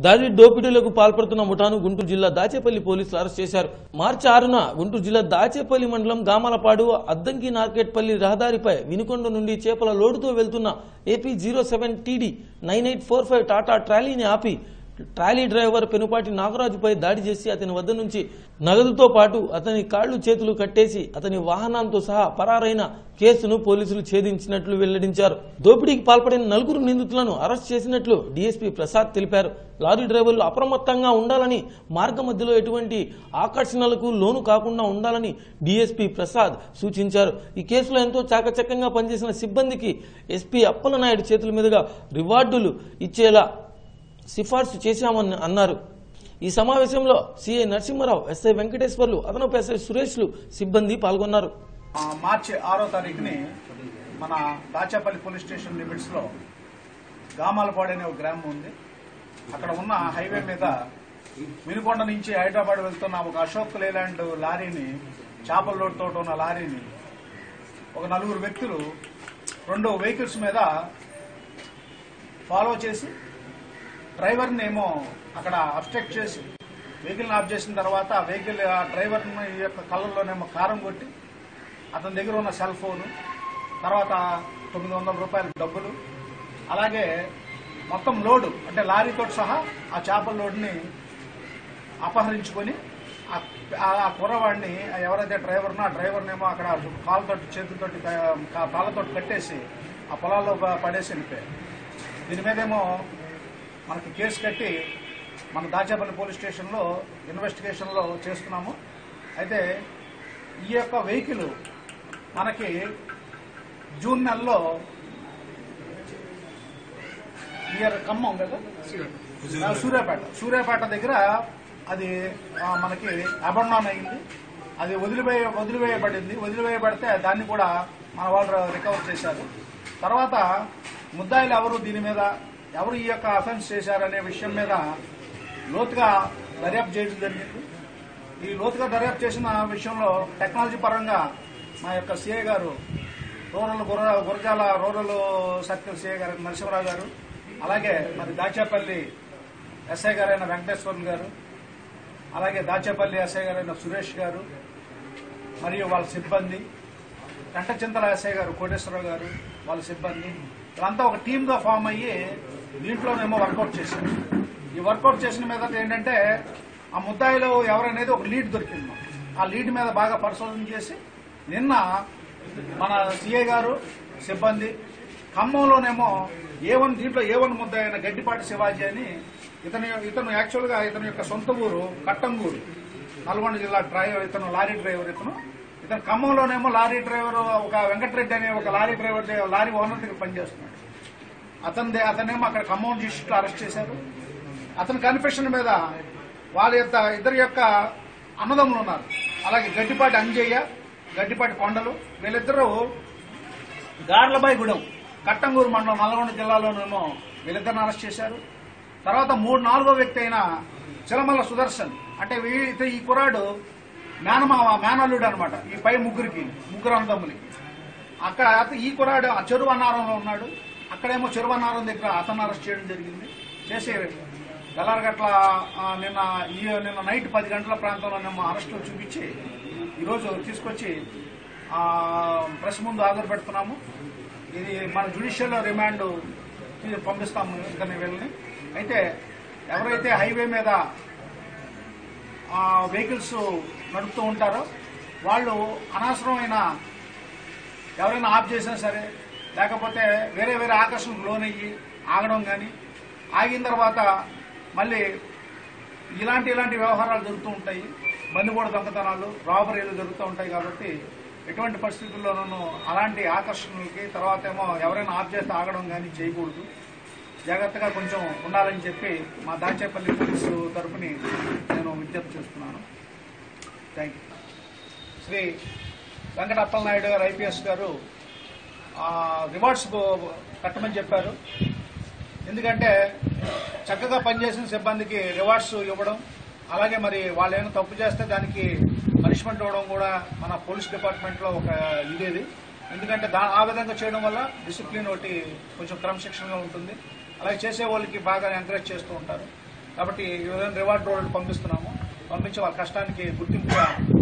దాడి దోపిడీలకు పాల్పడుతున్న ముఠాను గుంటూరు జిల్లా దాచేపల్లి పోలీసులు అరెస్ట్ చేశారు మార్చి ఆరున గుంటూరు జిల్లా దాచేపల్లి మండలం గామాలపాడు అద్దంకి నార్కెట్పల్లి రహదారిపై వినుకొండ నుండి చేపల లోడుతో వెళ్తున్న AP zero seven TD nine eight four five Tata ట్రాలీని ఆపి ట్రాలీ డ్రైవర్ పెనుపాటి నాగరాజుపై దాడి చేసి అతని వద్ద నుంచి నగదుతో పాటు అతని కాళ్లు చేతులు కట్టేసి అతని వాహనాలతో సహా పరారైన కేసును పోలీసులు ఛేదించినట్లు వెల్లడించారు దోపిడీకి పాల్పడిన నలుగురు నిందితులను అరెస్ట్ చేసినట్లు డీఎస్పీ ప్రసాద్ తెలిపారు లారీ డ్రైవర్లు అప్రమత్తంగా ఉండాలని మార్గ మధ్యలో ఎటువంటి ఆకర్షణలకు లోను కాకుండా ఉండాలని డీఎస్పీ ప్రసాద్ సూచించారు ఈ కేసులో ఎంతో చాకచక్యంగా పనిచేసిన సిబ్బందికి ఎస్పీ అప్పలనాయుడు చేతుల మీదుగా రివార్డులు ఇచ్చేలా సిఫార్సు చేశామని అన్నారు ఈ సమావేశంలో సిఐ నరసింహారావు ఎస్ఐ వెంకటేశ్వర్లు అదనపు ఎస్ఐ సురేష్లు సిబ్బంది పాల్గొన్నారు ఆ, మార్చి ఆరో తారీఖుని మన దాచాపల్లి పోలీస్ స్టేషన్ లిమిట్స్ లో గామాలపాడు అనే ఒక గ్రామం ఉంది అక్కడ ఉన్న హైవే మీద వినుకొండ నుంచి హైదరాబాద్ వెళ్తున్న ఒక అశోక్ లేలాండ్ లారీని చేపల లోడ్తో ఉన్న లారీని ఒక నలుగురు వ్యక్తులు రెండు వెహికల్స్ మీద ఫాలో చేసి డ్రైవర్ని ఏమో అక్కడ అబ్స్ట్రక్ట్ చేసి వెహికల్ని ఆఫ్ చేసిన తర్వాత ఆ వెహికల్ ఆ డ్రైవర్ యొక్క కళ్ళల్లోనేమో కారం కొట్టి అతని దగ్గర ఉన్న సెల్ ఫోను తర్వాత తొమ్మిది వందల రూపాయల డబ్బులు అలాగే మొత్తం లోడు అంటే లారీతో సహా ఆ చేపల లోడ్ని అపహరించుకొని ఆ- ఆ- ఆ కుర్రవాడిని ఎవరైతే డ్రైవర్నో ఆ డ్రైవర్నేమో అక్కడ కాళ్ళతోటి చేతులతోటి కా- కాళ్ళతోటి కట్టేసి ఆ పొలాల్లో ప- పడేసి వెళ్ళిపోయారు దీని మీదేమో మనకి కేసు కట్టి మన దాచేపల్లి పోలీస్ స్టేషన్లో ఇన్వెస్టిగేషన్లో చేస్తున్నాము అయితే ఈ యొక్క వెహికల్ మనకి జూన్ నెలలో నియర్ ఖమ్మం కదా ఆ, సూర్యాపేట సూర్యాపేట దగ్గర అది ఆ, మనకి అబండాన్ అయింది అది వదిలివేయ వదిలివేయబడింది వదిలివేయబడితే దాన్ని కూడా మన వాళ్ళు రికవర్ చేశారు తర్వాత ముద్దాయిలు ఎవరు దీని మీద ఎవరు ఈ యొక్క అఫెన్స్ చేశారనే విషయం మీద లోతుగా దర్యాప్తు చేయడం జరిగింది ఈ లోతుగా దర్యాప్తు చేసిన విషయంలో టెక్నాలజీ పరంగా మా యొక్క సిఐ గారు రూరల్ గుర గురజాల రూరల్ సర్కిల్ సిఐ గారు నరసింహరావు గారు అలాగే మరి దాచేపల్లి ఎస్ఐ గారైన వెంకటేశ్వరన్ గారు అలాగే దాచేపల్లి ఎస్ఐ గారైన సురేష్ గారు మరియు వాళ్ళ సిబ్బంది కంటచింతల ఎస్ఐ గారు కోటేశ్వరరావు గారు వాళ్ళ సిబ్బంది వీళ్ళంతా ఒక టీమ్ గా ఫామ్ అయ్యి దీంట్లోనేమో వర్కౌట్ చేశారు ఈ వర్కౌట్ చేసిన మీద ఏంటంటే ఆ ముద్దాయిలో ఎవరనేది ఒక లీడ్ దొరికింది మాకు. ఆ లీడ్ మీద బాగా పరిశోధన చేసి నిన్న మన సిఐ గారు సిబ్బంది ఖమ్మంలోనేమో ఏ వన్ దీంట్లో ఏ వన్ ముద్ద అయిన గడ్డిపాటి శివాజీ అని ఇతని ఇతను యాక్చువల్ గా ఇతని యొక్క సొంత ఊరు కట్టంగూరు నల్గొండ జిల్లా డ్రైవర్ ఇతను లారీ డ్రైవర్ ఇతను ఇతను ఖమ్మంలోనేమో లారీ డ్రైవర్ ఒక వెంకటరెడ్డి అనే ఒక లారీ డ్రైవర్ దగ్గర- లారీ ఓనర్ దగ్గర పనిచేస్తున్నాడు అతని అతనేమో అక్కడ ఖమ్మం డిస్ట్రిక్ట్ లో అరెస్ట్ చేశారు అతని కన్ఫెషన్ మీద వాళ్ళ యొక్క ఇద్దరు యొక్క అన్నదమ్ములు ఉన్నారు అలాగే గడ్డిపాటి అంజయ్య గడ్డిపాటి కొండలు వీళ్ళిద్దరూ గార్లబాయి గూడెం కట్టంగూరు మండలం నల్గొండ జిల్లాలోనేమో వీళ్ళిద్దరిని అరెస్ట్ చేశారు తర్వాత మూడు నాలుగో వ్యక్తి అయిన చిలమల్ల సుదర్శన్ అంటే వీ- ఇత- ఈ కురాడు మేనమామ మేనల్లుడు అనమాట ఈ పై ముగ్గురికి ముగ్గురు అన్నదమ్ములకి అక్కడ అత- ఈ కురాడు ఆ చెరువు అన్నారంలో ఉన్నాడు అక్కడేమో చెరువు అన్నారం దగ్గర అతను అరెస్ట్ చేయడం జరిగింది చేసి గల్లారగట్ల ఆ, నిన్న ఈ నిన్న నైట్ పది గంటల ప్రాంతంలోనేమో అరెస్టులు చూపించి ఈరోజు తీసుకొచ్చి ఆ, ప్రెస్ ముందు హాజరు పెడుతున్నాము ఇది మన జ్యుడిషియల్ రిమాండ్ పంపిస్తాము ఇతని వీళ్ళని అయితే ఎవరైతే హైవే మీద వెహికల్స్ నడుపుతూ ఉంటారో వాళ్ళు అనవసరమైన ఎవరైనా ఆఫ్ చేసినా సరే లేకపోతే వేరే వేరే ఆకర్షణకు లోనయ్యి ఆగడం కానీ ఆగిన తర్వాత మళ్ళీ ఇలాంటి ఇలాంటి వ్యవహారాలు జరుగుతూ ఉంటాయి బందిపోటు దొంగతనాలు రాబరీలు జరుగుతూ ఉంటాయి కాబట్టి ఎటువంటి పరిస్థితుల్లోనూ అలాంటి ఆకర్షణలకి తర్వాత ఏమో ఎవరైనా ఆఫ్ చేస్తే ఆగడం కానీ చేయకూడదు జాగ్రత్తగా కొంచెం ఉండాలని చెప్పి మా దాచేపల్లి పోలీసు తరపుని నేను విజ్ఞప్తి చేస్తున్నాను థ్యాంక్ యూ శ్రీ వెంకట అప్పలనాయుడు గారు ఐపీఎస్ గారు ఆ, రివార్డ్స్ బో- కట్టమని చెప్పారు ఎందుకంటే చక్కగా పనిచేసిన సిబ్బందికి రివార్డ్స్ ఇవ్వడం అలాగే మరి వాళ్ళు ఏమైనా తప్పు చేస్తే దానికి పనిష్మెంట్ ఇవ్వడం కూడా మన పోలీస్ డిపార్ట్మెంట్లో ఒక ఇదేది ఎందుకంటే దా ఆ విధంగా చేయడం వల్ల డిసిప్లిన్ ఒకటి కొంచెం క్రమశిక్షణగా ఉంటుంది అలాగే చేసే వాళ్ళకి బాగా ఎంకరేజ్ చేస్తూ ఉంటారు కాబట్టి ఈ విధంగా రివార్డ్ రోడ్ పంపిస్తున్నాము పంపించి వాళ్ళ కష్టానికి గుర్తింపుగా